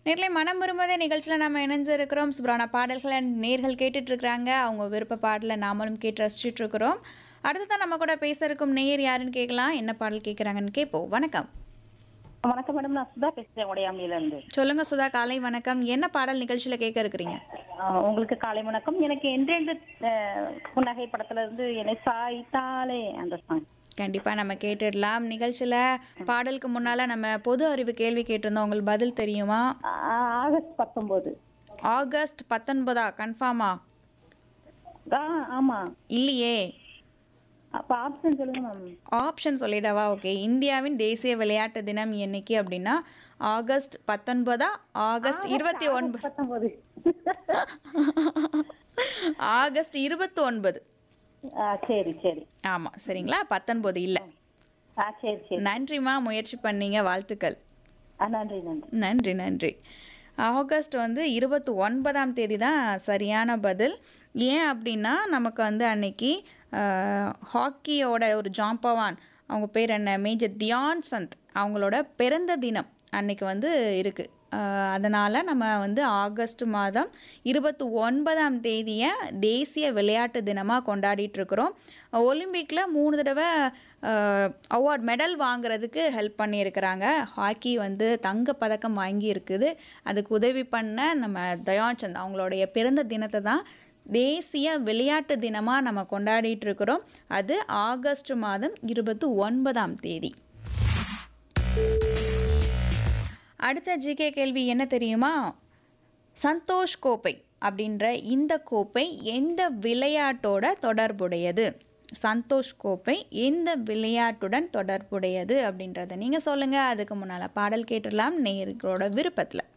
நேர்களை மனம் விரும்புதே நிகழ்ச்சியில் நம்ம இணைஞ்சிருக்கிறோம் சுப்ரான பாடல்களை நேர்கள் கேட்டுட்டு இருக்கிறாங்க அவங்க விருப்ப பாடலை நாமளும் கேட்டு ரசிச்சுட்டு இருக்கிறோம் அடுத்ததான் நம்ம கூட பேச இருக்கும் நேயர் யாருன்னு கேட்கலாம் என்ன பாடல் கேட்குறாங்கன்னு கேட்போம் வணக்கம் வணக்கம் மேடம் நான் சுதா பேசுறேன் உடையாமையில இருந்து சொல்லுங்க சுதா காலை வணக்கம் என்ன பாடல் நிகழ்ச்சியில் கேட்க இருக்கிறீங்க ஆஹ் உங்களுக்கு காலை வணக்கம் எனக்கு என்றென்று ஆஹ், புன்னகை படத்துல இருந்து என்னை சாய்த்தாலே அந்த சாங் கண்டிப்பாக நம்ம கேட்டுடலாம் நிகழ்ச்சியில் பாடலுக்கு முன்னால் நம்ம பொது அறிவு கேள்வி கேட்டிருந்தோம் உங்களுக்கு பதில் தெரியுமா ஆகஸ்ட் பத்தொன்பது ஆகஸ்ட் பத்தொன்பதா கன்ஃபார்மா ஆ ஆமா இல்லையே அப்ப ஆப்ஷன் சொல்லுங்க மேம் ஆப்ஷன் சொல்லிடவா ஓகே இந்தியாவின் தேசிய விளையாட்டு தினம் என்னைக்கு அப்படின்னா ஆகஸ்ட் பத்தொன்பதா ஆகஸ்ட் இருபத்தி ஒன்பது பத்தொன்பது ஆகஸ்ட் இருபத்தி ஒன்பது ஆ, சரி சரி ஆமாம் சரிங்களா பத்தொன்பது இல்லை ஆ சரி சரி நன்றிம்மா முயற்சி பண்ணீங்க வாழ்த்துக்கள் ஆ, நன்றி நன்றி நன்றி நன்றி ஆகஸ்ட் வந்து இருபத்தி ஒன்பதாம் தேதி தான் சரியான பதில் ஏன் அப்படின்னா நமக்கு வந்து அன்னைக்கு ஆஹ், ஹாக்கியோட ஒரு ஜாம்பவான் அவங்க பேர் என்ன மேஜர் தியான் சந்த் அவங்களோட பிறந்த தினம் அன்னைக்கு வந்து இருக்குது அதனால் நம்ம வந்து ஆகஸ்ட் மாதம் இருபத்தி ஒன்பதாம் தேதியை தேசிய விளையாட்டு தினமாக கொண்டாடிட்டு இருக்கிறோம் ஒலிம்பிக்கில் மூணு தடவை அவார்ட் மெடல் வாங்குறதுக்கு ஹெல்ப் பண்ணியிருக்கிறாங்க ஹாக்கி வந்து தங்க பதக்கம் வாங்கி இருக்குது அதுக்கு உதவி பண்ண நம்ம தயாச்சந்த் அவங்களுடைய பிறந்த தினத்தை தான் தேசிய விளையாட்டு தினமாக நம்ம கொண்டாடிட்டு இருக்கிறோம் அது ஆகஸ்ட் மாதம் இருபத்தி ஒன்பதாம் தேதி அடுத்த ஜிகே கேள்வி என்ன தெரியுமா சந்தோஷ் கோப்பை அப்படின்ற இந்த கோப்பை எந்த விளையாட்டோட தொடர்புடையது சந்தோஷ் கோப்பை எந்த விளையாட்டுடன் தொடர்புடையது அப்படின்றத நீங்கள் சொல்லுங்கள் அதுக்கு முன்னால் பாடல் கேட்டுடலாம் நேர்களோட விருப்பத்தில்